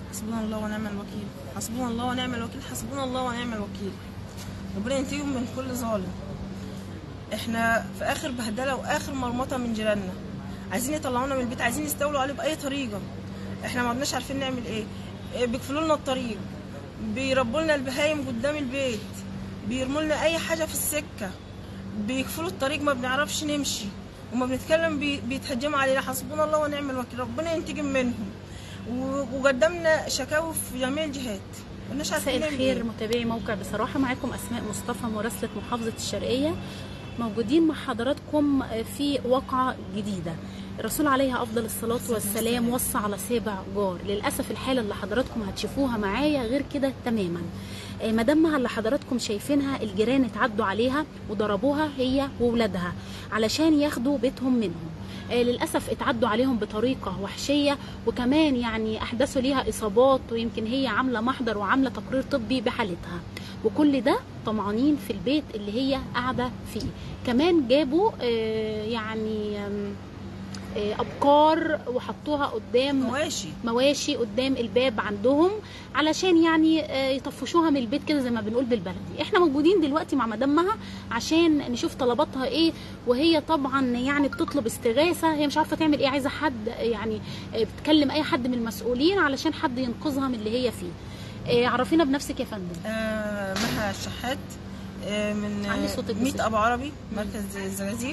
حسبنا الله ونعم الوكيل حسبنا الله ونعم الوكيل حسبنا الله ونعم الوكيل ربنا ينتجم من كل ظالم احنا في اخر بهدله واخر مرمطه من جيراننا عايزين يطلعونا من البيت عايزين يستولوا عليه باي طريقه احنا ما عدناش عارفين نعمل ايه إيه، بيقفلوا لنا الطريق بيربوا لنا البهايم قدام البيت بيرموا لنا اي حاجه في السكه بيقفلوا الطريق ما بنعرفش نمشي وما بنتكلم بي- بيتهجموا علينا حسبنا الله ونعم الوكيل ربنا ينتجم منهم و- وقدمنا شكاوي في جميع الجهات مش عارفين مساء نعمل الخير إيه. متابعي موقع بصراحة معاكم أسماء مصطفى مراسلة محافظة الشرقية موجودين مع حضراتكم في واقعة جديدة الرسول عليه أفضل الصلاة والسلام وصى على سابع جار للأسف الحالة اللي حضراتكم هتشوفوها معايا غير كده تماما آه، مدامها اللي حضراتكم شايفينها الجيران اتعدوا عليها وضربوها هي وولادها علشان ياخدوا بيتهم منهم آه، للاسف اتعدوا عليهم بطريقه وحشيه وكمان يعني احدثوا ليها اصابات ويمكن هي عامله محضر وعامله تقرير طبي بحالتها وكل ده طمعانين في البيت اللي هي قاعده فيه كمان جابوا آه، يعني آم، آه، ابقار وحطوها قدام مواشي مواشي قدام الباب عندهم علشان يعني آه، يطفشوها من البيت كده زي ما بنقول بالبلدي احنا موجودين دلوقتي مع مدامها عشان نشوف طلباتها ايه وهي طبعا يعني بتطلب استغاثه هي مش عارفه تعمل ايه عايزه حد يعني آه، بتكلم اي حد من المسؤولين علشان حد ينقذها من اللي هي فيه آه، عرفينا بنفسك يا فندم آه مها الشحات آه من علي صوتك بس. 100 ابو عربي مركز الزقازيق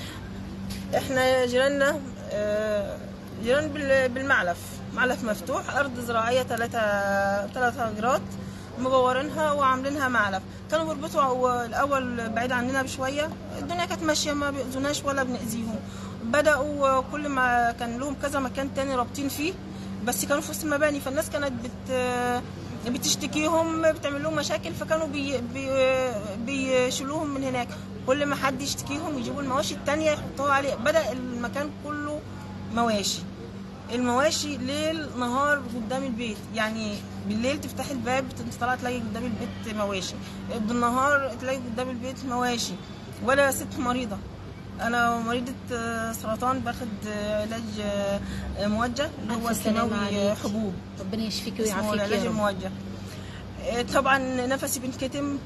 احنا جيراننا آه جيران بال- بالمعلف معلف مفتوح ارض زراعيه ثلاثة ثلاثة جرات مجورينها وعاملينها معلف كانوا بيربطوا أو- الاول بعيد عننا بشويه الدنيا كانت ماشيه ما بيأذوناش ولا بنأذيهم بدأوا كل ما كان لهم كذا مكان تاني رابطين فيه بس كانوا في وسط المباني فالناس كانت بت بتشتكيهم بتعمل لهم مشاكل فكانوا بي بي بيشيلوهم من هناك كل ما حد يشتكيهم يجيبوا المواشي التانية يحطوها عليه بدأ المكان كله مواشي المواشي ليل نهار قدام البيت يعني بالليل تفتحي الباب انت طالعه تلاقي قدام البيت مواشي بالنهار تلاقي قدام البيت مواشي ولا ست مريضه انا مريضه آه، سرطان باخد آه، علاج آه، موجه اللي هو ألف سلامة كيماوي آه، عليك. حبوب ربنا يشفيكي اسمه ويعافيكي العلاج يا رب الموجه آه، طبعا نفسي بينكتم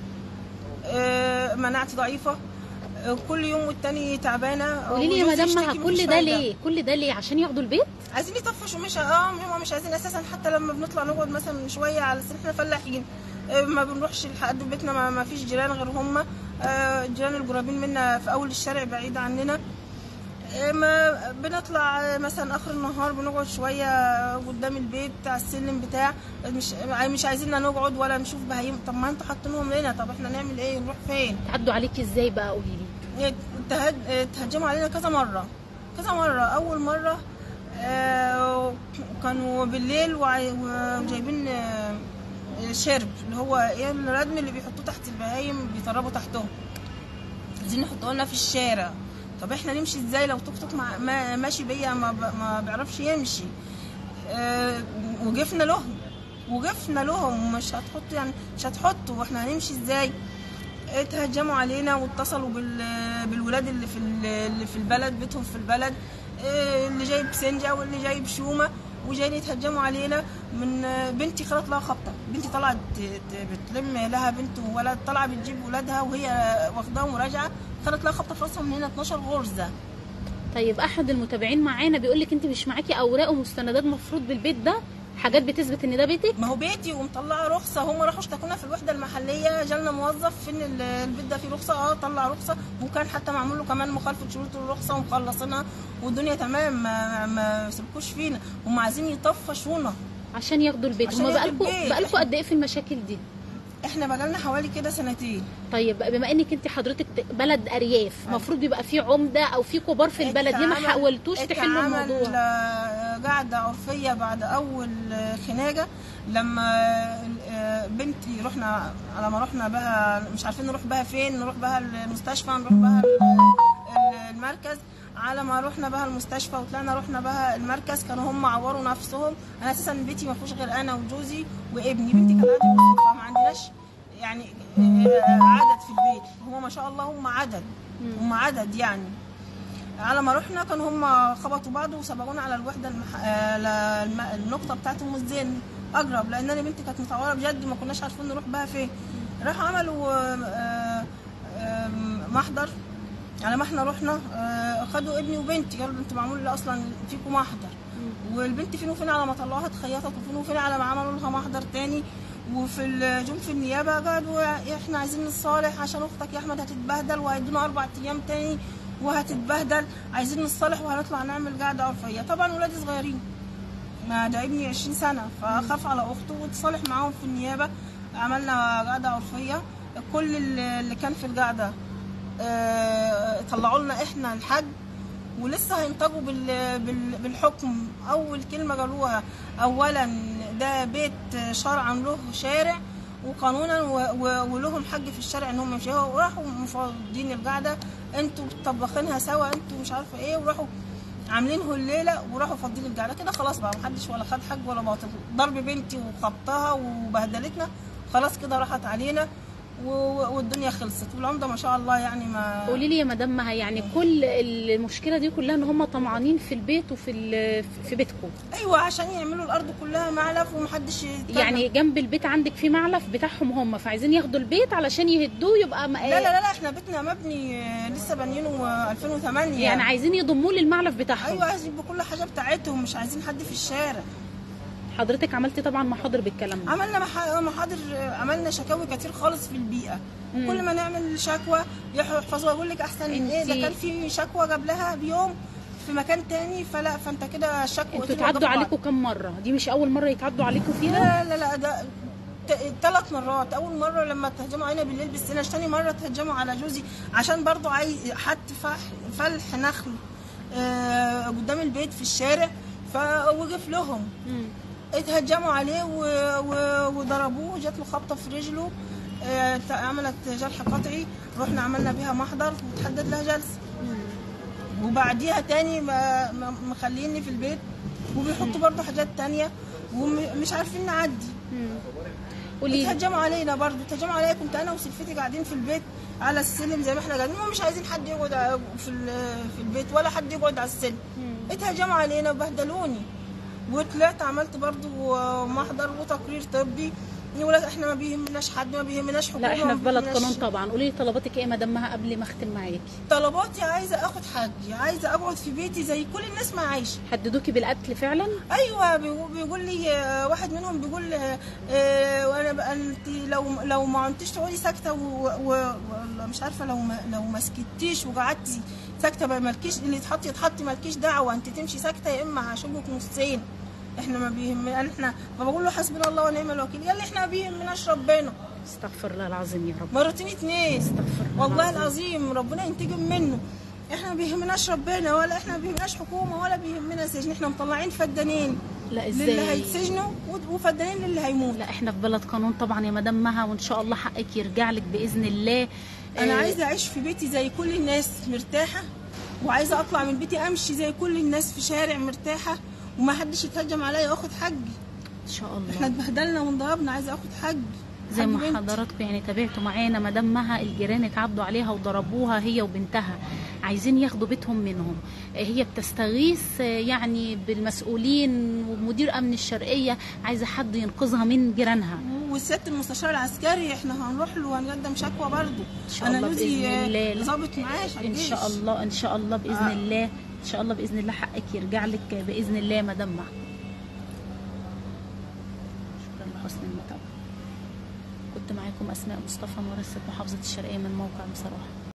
آه، مناعتي ضعيفه آه، كل يوم والتاني تعبانه قولي لي يا وجوزي مدامها يشتكي كل مفيش ده فايدة. ليه كل ده ليه عشان ياخدوا البيت عايزين يطفشوا مش اه هم مش عايزين اساسا حتى لما بنطلع نقعد مثلا شويه على سن احنا فلاحين آه، ما بنروحش لحد بيتنا ما, ما فيش جيران غير هم آه، الجيران القريبين منا في اول الشارع بعيد عننا آه، ما بنطلع آه، مثلا اخر النهار بنقعد شويه قدام البيت على السلم بتاع مش مش عايزيننا نقعد ولا نشوف بهايم طب ما انتوا حاطينهم هنا طب احنا نعمل ايه نروح فين تعدوا عليكي ازاي بقى قولي لي تهج- تهجموا علينا كذا مرة كذا مرة أول مرة آه، كانوا بالليل وعي- وجايبين آه، شرب اللي هو ايه الردم اللي بيحطوه تحت البهايم بيطربوا تحتهم عايزين يحطوه لنا في الشارع طب احنا نمشي ازاي لو توك توك مع- ما- ماشي بيا ما, ب- ما بيعرفش يمشي آه، وقفنا لهم وقفنا لهم مش هتحطوا يعني مش هتحطوا واحنا هنمشي ازاي اتهجموا علينا واتصلوا بال بالولاد اللي في ال- اللي في البلد بيتهم في البلد إيه اللي جايب سنجة واللي جايب شومة وجايين يتهجموا علينا من بنتي خلت لها خبطة بنتي طلعت ت- ت- بتلم لها بنت وولد طالعة بتجيب ولادها وهي واخداهم وراجعة خلت لها خبطة في راسها من هنا 12 غرزة طيب احد المتابعين معانا بيقول لك انت مش معاكي اوراق ومستندات مفروض بالبيت ده حاجات بتثبت ان ده بيتك ما هو بيتي ومطلعه رخصه هم راحوا اشتكونا في الوحده المحليه جالنا موظف فين ال- البيت ده فيه رخصه اه طلع رخصه وكان حتى معمول له كمان مخالفه شروط الرخصه ومخلصينها والدنيا تمام ما, ما سلكوش فينا هم عايزين يطفشونا عشان ياخدوا البيت عشان هما ياخدوا بقالكوا البيت. بقالكوا قد ايه في المشاكل دي احنا بقالنا حوالي كده سنتين طيب بما انك انت حضرتك بلد ارياف المفروض بيبقى في عمده او في كبار في البلد ليه ما اتعمل- حاولتوش تحلوا اتعمل، الموضوع آه، قعده عرفيه بعد اول آه، خناقه لما آه، بنتي رحنا على ما رحنا بها مش عارفين نروح بها فين نروح بها المستشفى نروح بها ال- المركز على ما رحنا بها المستشفى وطلعنا رحنا بها المركز كانوا هم عوروا نفسهم انا اساسا بيتي ما فيهوش غير انا وجوزي وابني بنتي كانت قاعده بالصدفه ما عندناش يعني آه، عدد في البيت هو ما شاء الله هم عدد هم عدد يعني على ما رحنا كانوا هم خبطوا بعض وسبقونا على الوحده المح... آه، ل- الم- النقطه بتاعتهم الزين اقرب لان انا بنتي كانت متعوره بجد ما كناش عارفين نروح بها فين راحوا عملوا آه، آه، محضر على ما احنا رحنا آه، خدوا ابني وبنتي قالوا انتوا معمول لي اصلا فيكم محضر والبنت فين وفين على ما طلعوها اتخيطت وفين وفين على ما عملوا لها محضر تاني وفي ال- جم في النيابه قالوا احنا عايزين نصالح عشان اختك يا احمد هتتبهدل وهيدونا اربع ايام تاني وهتتبهدل عايزين نصالح وهنطلع نعمل قعده عرفيه طبعا ولادي صغيرين ما ده ابني 20 سنه فخاف على اخته وتصالح معاهم في النيابه عملنا قعده عرفيه كل اللي اللي كان في القعده آه، طلعوا لنا احنا الحج ولسه هينتجوا بال- بال- بالحكم اول كلمه قالوها اولا ده بيت شرعا له شارع وقانونا و- و- ولهم حق في الشارع ان هم يمشوا وراحوا مفضين القعده انتوا طبخينها سوا انتوا مش عارفه ايه وراحوا عاملينه الليله وراحوا فاضيين القعده كده خلاص بقى محدش ولا خد حق ولا باطل ضرب بنتي وخبطها وبهدلتنا خلاص كده راحت علينا و- والدنيا خلصت والعمده ما شاء الله يعني ما قولي لي يا مدام مها يعني كل المشكله دي كلها ان هم طمعانين في البيت وفي ال- في بيتكم ايوه عشان يعملوا الارض كلها معلف ومحدش يتكلم. يعني جنب البيت عندك في معلف بتاعهم هم فعايزين ياخدوا البيت علشان يهدوه يبقى م- لا لا لا, لا احنا بيتنا مبني آه، لسه بانيينه آه، 2008 يعني عايزين يضموه للمعلف بتاعهم ايوه عايزين بكل حاجه بتاعتهم مش عايزين حد في الشارع حضرتك عملتي طبعا محاضر بالكلام ده عملنا مح- محاضر آه، عملنا شكاوي كتير خالص في البيئه مم. كل ما نعمل شكوى يحفظوها يقول لك احسن من ايه ده انتي- كان في شكوى قبلها بيوم في مكان تاني فلا فانت كده شكوى انتوا اتعدوا عليكم كام مره دي مش اول مره يتعدوا عليكم فيها لا لا لا ده ثلاث مرات اول مره لما تهجموا علينا بالليل بالسناش تاني مره تهجموا على جوزي عشان برضو عايز حط فح فلح نخل آه، قدام البيت في الشارع فوقف لهم مم. اتهجموا عليه و... و... وضربوه جات له خبطه في رجله آه، عملت جرح قطعي رحنا عملنا بيها محضر وتحدد لها جلسه وبعديها تاني ما- ما- مخليني في البيت وبيحطوا برضو حاجات تانية ومش عارفين نعدي مم. قولي اتهجموا علينا برضو اتهجموا عليا كنت انا وسلفتي قاعدين في البيت على السلم زي ما احنا قاعدين ومش عايزين حد يقعد في ال- في البيت ولا حد يقعد على السلم مم. اتهجموا علينا وبهدلوني وطلعت عملت برضو محضر وتقرير طبي يقول لك احنا ما بيهمناش حد ما بيهمناش حكومه لا احنا ما في بلد بيهمناش- قانون طبعا قولي لي طلباتك ايه يا مدام مها قبل ما اختم معاكي طلباتي عايزه اخد حقي عايزه اقعد في بيتي زي كل الناس ما عايشه حددوكي بالقتل فعلا ايوه بيقول- بيقول لي آه، واحد منهم بيقول آه، آه، وانا بقى انت لو لو ما عدتيش تقعدي ساكته و- و- ولا مش عارفه لو ما لو ما سكتيش وقعدتي ساكته ما مالكيش اللي يتحط يتحط مالكيش دعوه انت تمشي ساكته يا اما هشوفك نصين احنا ما بيهمنا احنا فبقول له حسبنا الله ونعم الوكيل قال لي احنا ما بيهمناش ربنا استغفر الله العظيم يا رب مرتين اتنين استغفر الله والله العظيم ربنا ينتقم منه احنا ما بيهمناش ربنا ولا احنا ما بيهمناش حكومه ولا بيهمنا سجن احنا مطلعين فدانين لا للي ازاي هيتسجنوا وفدانين للي هيموت لا احنا في بلد قانون طبعا يا مدام مها وان شاء الله حقك يرجع لك باذن الله انا آه، عايزه اعيش في بيتي زي كل الناس مرتاحه وعايزه اطلع من بيتي امشي زي كل الناس في شارع مرتاحه وما حدش يتهجم عليا واخد حقي ان شاء احنا الله اتبهدلنا وانضربنا عايزه اخد حقي زي حق ما بنتي. حضراتكم يعني تابعتوا معانا مدام مها الجيران اتعدوا عليها وضربوها هي وبنتها عايزين ياخدوا بيتهم منهم آه، هي بتستغيث آه، يعني بالمسؤولين ومدير امن الشرقيه عايزه حد ينقذها من جيرانها والست المستشار العسكري احنا هنروح له وهنقدم شكوى برضه إن شاء انا الله جوزي بإذن الله. آه، ضابط معاش على ان الجيش. شاء الله ان شاء الله باذن آه. الله ان شاء الله باذن الله حقك يرجع لك باذن الله يا مدام مها شكرا لحسن المتابعه كنت معاكم اسماء مصطفى مراسله محافظه الشرقيه من موقع بصراحه